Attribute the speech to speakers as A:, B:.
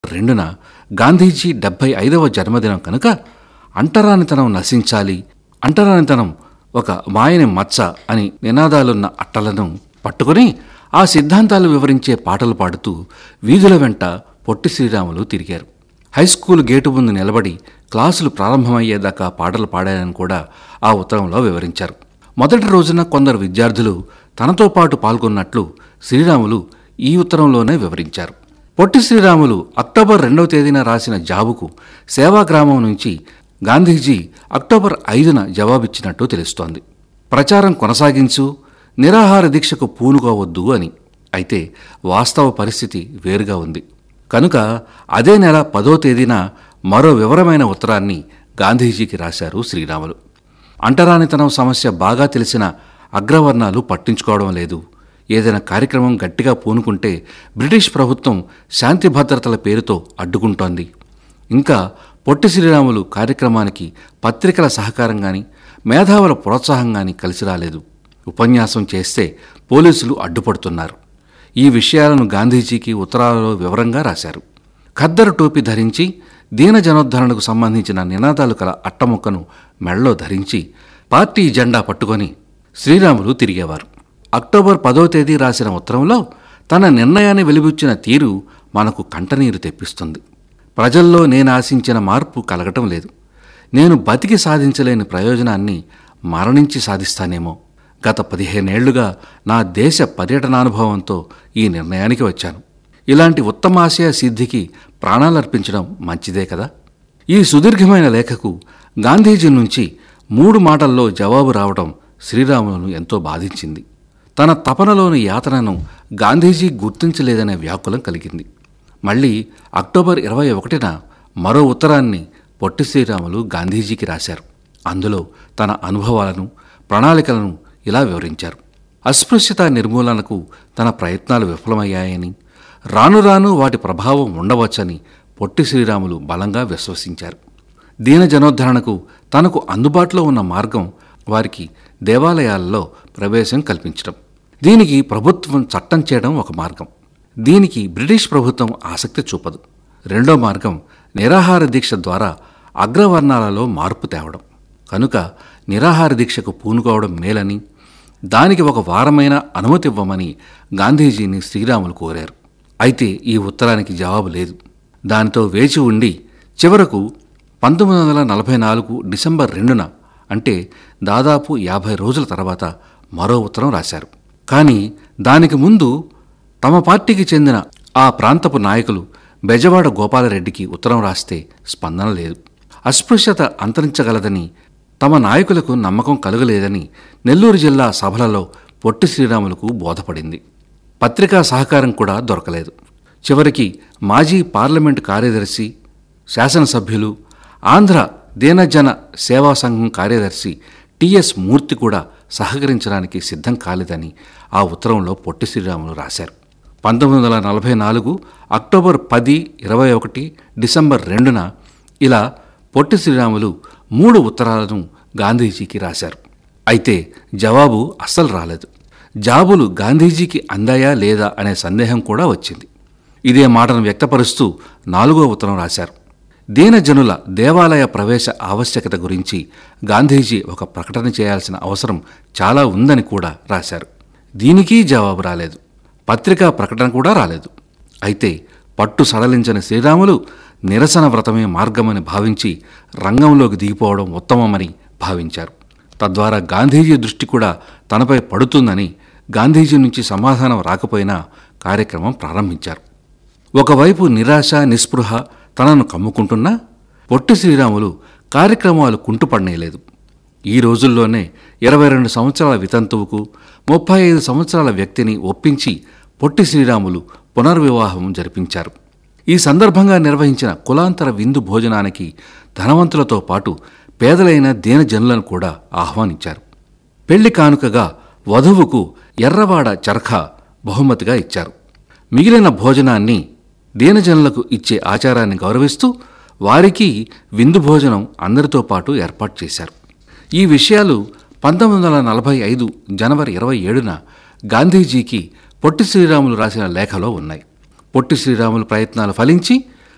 A: రెండున గాంధీజీ డెబ్బై ఐదవ జన్మదినం కనుక అంటరానితనం నశించాలి అంటరానితనం ఒక మాయని మచ్చ అని నినాదాలున్న అట్టలను పట్టుకుని ఆ సిద్ధాంతాలు వివరించే పాటలు పాడుతూ వీధుల వెంట పొట్టి శ్రీరాములు తిరిగారు హైస్కూల్ గేటు ముందు నిలబడి క్లాసులు ప్రారంభమయ్యేదాకా పాటలు పాడారని కూడా ఆ ఉత్తరంలో వివరించారు మొదటి రోజున కొందరు విద్యార్థులు తనతో పాటు పాల్గొన్నట్లు శ్రీరాములు ఈ ఉత్తరంలోనే వివరించారు పొట్టి శ్రీరాములు అక్టోబర్ రెండవ తేదీన రాసిన జాబుకు సేవాగ్రామం నుంచి గాంధీజీ అక్టోబర్ ఐదున జవాబిచ్చినట్టు తెలుస్తోంది ప్రచారం కొనసాగించు నిరాహార దీక్షకు పూనుకోవద్దు అని అయితే వాస్తవ పరిస్థితి వేరుగా ఉంది కనుక అదే నెల పదో తేదీన మరో వివరమైన ఉత్తరాన్ని గాంధీజీకి రాశారు శ్రీరాములు అంటరానితనం సమస్య బాగా తెలిసిన అగ్రవర్ణాలు పట్టించుకోవడం లేదు ఏదైనా కార్యక్రమం గట్టిగా పూనుకుంటే బ్రిటిష్ ప్రభుత్వం శాంతి భద్రతల పేరుతో అడ్డుకుంటోంది ఇంకా పొట్టి శ్రీరాములు కార్యక్రమానికి పత్రికల సహకారం గాని మేధావుల ప్రోత్సాహం గాని కలిసి రాలేదు ఉపన్యాసం చేస్తే పోలీసులు అడ్డుపడుతున్నారు ఈ విషయాలను గాంధీజీకి ఉత్తరాలలో వివరంగా రాశారు ఖద్దరు టోపీ ధరించి దీన జనోద్ధరణకు సంబంధించిన నినాదాలు కల అట్టముక్కను మెడలో ధరించి పార్టీ జెండా పట్టుకొని శ్రీరాములు తిరిగేవారు అక్టోబర్ పదో తేదీ రాసిన ఉత్తరంలో తన నిర్ణయాన్ని వెలిబుచ్చిన తీరు మనకు కంటనీరు తెప్పిస్తుంది ప్రజల్లో నేను ఆశించిన మార్పు కలగటం లేదు నేను బతికి సాధించలేని ప్రయోజనాన్ని మరణించి సాధిస్తానేమో గత పదిహేనేళ్లుగా నా దేశ పర్యటనానుభవంతో ఈ నిర్ణయానికి వచ్చాను ఇలాంటి ఉత్తమాశయ సిద్ధికి ప్రాణాలర్పించడం మంచిదే కదా ఈ సుదీర్ఘమైన లేఖకు గాంధీజీ నుంచి మూడు మాటల్లో జవాబు రావడం శ్రీరాములను ఎంతో బాధించింది తన తపనలోని యాతనను గాంధీజీ గుర్తించలేదనే వ్యాకులం కలిగింది మళ్ళీ అక్టోబర్ ఇరవై ఒకటిన మరో ఉత్తరాన్ని పొట్టి శ్రీరాములు గాంధీజీకి రాశారు అందులో తన అనుభవాలను ప్రణాళికలను ఇలా వివరించారు అస్పృశ్యత నిర్మూలనకు తన ప్రయత్నాలు విఫలమయ్యాయని రాను రాను వాటి ప్రభావం ఉండవచ్చని పొట్టి శ్రీరాములు బలంగా విశ్వసించారు దీన జనోద్ధరణకు తనకు అందుబాటులో ఉన్న మార్గం వారికి దేవాలయాల్లో ప్రవేశం కల్పించడం దీనికి ప్రభుత్వం చట్టం చేయడం ఒక మార్గం దీనికి బ్రిటిష్ ప్రభుత్వం ఆసక్తి చూపదు రెండో మార్గం నిరాహార దీక్ష ద్వారా అగ్రవర్ణాలలో మార్పు తేవడం కనుక నిరాహార దీక్షకు పూనుకోవడం మేలని దానికి ఒక వారమైన అనుమతి ఇవ్వమని గాంధీజీని శ్రీరాములు కోరారు అయితే ఈ ఉత్తరానికి జవాబు లేదు దానితో వేచి ఉండి చివరకు పంతొమ్మిది వందల నలభై నాలుగు డిసెంబర్ రెండున అంటే దాదాపు యాభై రోజుల తర్వాత మరో ఉత్తరం రాశారు కానీ దానికి ముందు తమ పార్టీకి చెందిన ఆ ప్రాంతపు నాయకులు బెజవాడ గోపాలరెడ్డికి ఉత్తరం రాస్తే స్పందన లేదు అస్పృశ్యత అంతరించగలదని తమ నాయకులకు నమ్మకం కలుగలేదని నెల్లూరు జిల్లా సభలలో పొట్టి శ్రీరాములకు బోధపడింది పత్రికా సహకారం కూడా దొరకలేదు చివరికి మాజీ పార్లమెంటు కార్యదర్శి శాసనసభ్యులు ఆంధ్ర దీనజన సేవా సంఘం కార్యదర్శి టిఎస్ మూర్తి కూడా సహకరించడానికి సిద్ధం కాలేదని ఆ ఉత్తరంలో పొట్టి శ్రీరాములు రాశారు పంతొమ్మిది వందల నలభై నాలుగు అక్టోబర్ పది ఇరవై ఒకటి డిసెంబర్ రెండున ఇలా పొట్టి శ్రీరాములు మూడు ఉత్తరాలను గాంధీజీకి రాశారు అయితే జవాబు అస్సలు రాలేదు జాబులు గాంధీజీకి అందాయా లేదా అనే సందేహం కూడా వచ్చింది ఇదే మాటను వ్యక్తపరుస్తూ నాలుగో ఉత్తరం రాశారు దీనజనుల దేవాలయ ప్రవేశ ఆవశ్యకత గురించి గాంధీజీ ఒక ప్రకటన చేయాల్సిన అవసరం చాలా ఉందని కూడా రాశారు దీనికి జవాబు రాలేదు పత్రికా ప్రకటన కూడా రాలేదు అయితే పట్టు సడలించని శ్రీరాములు నిరసన వ్రతమే మార్గమని భావించి రంగంలోకి దిగిపోవడం ఉత్తమమని భావించారు తద్వారా గాంధీజీ దృష్టి కూడా తనపై పడుతుందని గాంధీజీ నుంచి సమాధానం రాకపోయినా కార్యక్రమం ప్రారంభించారు ఒకవైపు నిరాశ నిస్పృహ తనను కమ్ముకుంటున్నా పొట్టి శ్రీరాములు కార్యక్రమాలు కుంటుపడనేలేదు ఈ రోజుల్లోనే ఇరవై రెండు సంవత్సరాల వితంతువుకు ముప్పై ఐదు సంవత్సరాల వ్యక్తిని ఒప్పించి పొట్టి శ్రీరాములు పునర్వివాహం జరిపించారు ఈ సందర్భంగా నిర్వహించిన కులాంతర విందు భోజనానికి ధనవంతులతో పాటు పేదలైన దీనజనులను కూడా ఆహ్వానించారు పెళ్లి కానుకగా వధువుకు ఎర్రవాడ చరఖా బహుమతిగా ఇచ్చారు మిగిలిన భోజనాన్ని దీనజనులకు ఇచ్చే ఆచారాన్ని గౌరవిస్తూ వారికి విందు భోజనం అందరితో పాటు ఏర్పాటు చేశారు ఈ విషయాలు పంతొమ్మిది వందల నలభై ఐదు జనవరి ఇరవై ఏడున గాంధీజీకి పొట్టి శ్రీరాములు రాసిన లేఖలో ఉన్నాయి పొట్టి శ్రీరాములు ప్రయత్నాలు ఫలించి